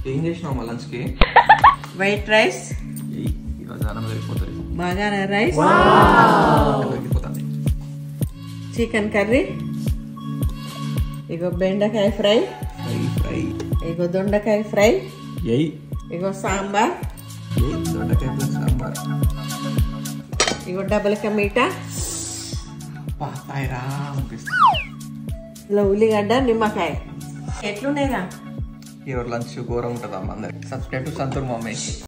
ఏం చేసినావు మా లంచ్కి వైట్ రైస్ ఈరోజు అన్నం వెళ్ళిపోతుంది బగారా రైస్ వెళ్ళిపోతుంది చికెన్ కర్రీ ఇగో బెండకాయ ఫ్రై ఫ్రై ఫ్రై ఇగో దొండకాయ ఫ్రై ఎయ్ ఇగో సాంబార్ ఎయ్ దొండకాయ ప్లస్ సాంబార్ ఇగో డబల్ కమీటా పాతాయిరా అనిపిస్తుంది ఇలా ఉల్లిగడ్డ నిమ్మకాయ ఎట్లున్నాయిరా ఈరోజు లంచ్ ఘోరం ఉంటుందమ్మా అందరికి సబ్స్క్రైబ్ టు సంతూర్ మమ్మీ